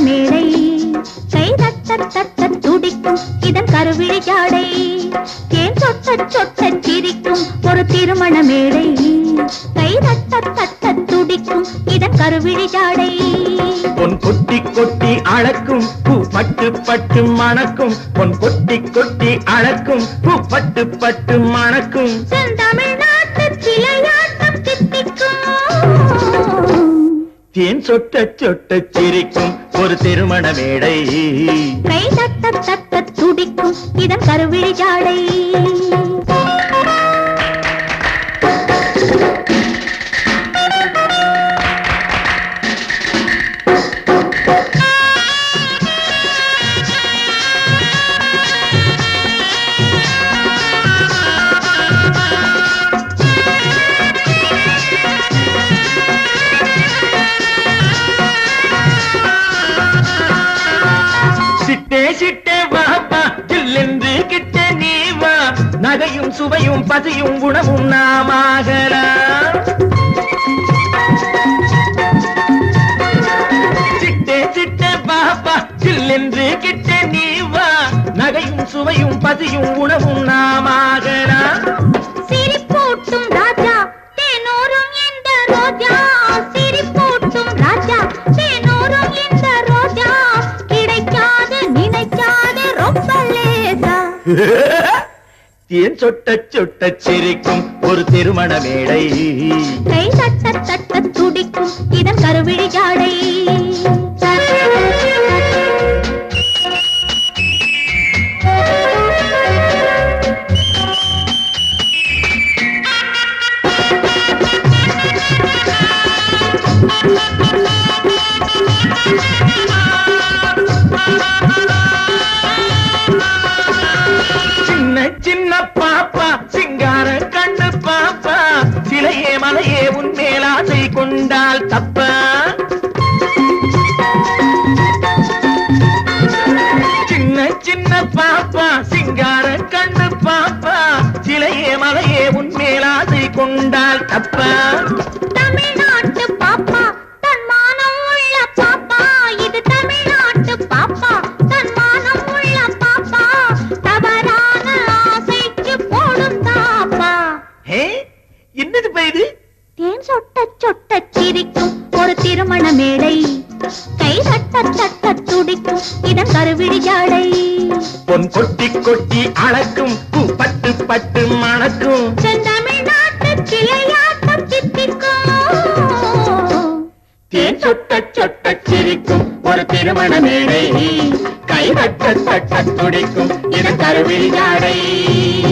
மேடை கை தட்ட தட்ட துடிக்கும் இதன் கருவிழி ஜாடை தேன் சொட்ட சொட்ட சிரிக்கும் ஒரு திருமண மேடை கை தட்ட தட்ட துடிக்கும் இதன் கருவிழி ஜாடை பொன் கொட்டி கொட்டி அளக்கும் பூ பட்டு பட்டு மணக்கும் பொன் கொட்டி கொட்டி அளக்கும் பூ பட்டு பட்டு மணக்கும் செந்தமிழ்நாட்டு சிலையாட்டம் தித்திக்கும் தேன் சொட்ட சொட்ட சிரிக்கும் ஒரு திருமண மேடை கை தட்ட தட்ட துடிக்கும் இதன் கருவிழி ஜாடை சிட்டே சிட்டே வாப்பா ஜில்லென்று கிட்ட நீ வா நகையும் சுவையும் பசியும் குணமும் நாமாகலாம் சிட்டே சிட்டே பாப்பா ஜில்லென்று கிட்ட நீ வா நகையும் சுவையும் பசியும் உணவும் நாமாகலாம் சிரிப்பூட்டும் ராஜா தேனூரும் இந்த ரோஜா சிரிப்பூட்டும் ராஜா தேனூரும் இந்த ரோஜா கிடைக்காது நினைக்காது ரொம்ப லேசா தேன் சொட்ட சொட்ட சிரிக்கும் ஒரு திருமண மேடை கை தட்ட தட்ட துடிக்கும் இதன் கருவிழி ஜாடை சின்ன சின்ன பாப்பா சிங்கார கண்ணு பாப்பா சிலையே மலையே உன் மேலாசை கொண்டால் தப்பா சின்ன சின்ன பாப்பா சிங்கார கண்ணு பாப்பா சிலையே மலையே உன் மேலாசை கொண்டால் தப்பா தமிழ்நாட்டு பாப்பா தன்மானம் உள்ள பாப்பா இது தமிழ்நாட்டு பாப்பா தன்மானம் உள்ள பாப்பா தவறான ஆசைக்கு போடும் தாப்பா ஹே என்னது பயிரு தேன் சொட்ட சொட்ட சிரிக்கும் ஒரு திருமண மேடை கை தட்ட தட்ட துடிக்கும் இதன் கருவிழி ஜாடை பொன் கொட்டி கொட்டி அளக்கும் பூ பட்டு பட்டு மணக்கும் செந்தமிழ்நாட்டு கிளையாட்டம் தித்திக்கும் தேன் சொட்ட சொட்ட சிரிக்கும் ஒரு திருமண மேடை கை தட்ட தட்ட துடிக்கும் இது கருவில் ஜாடை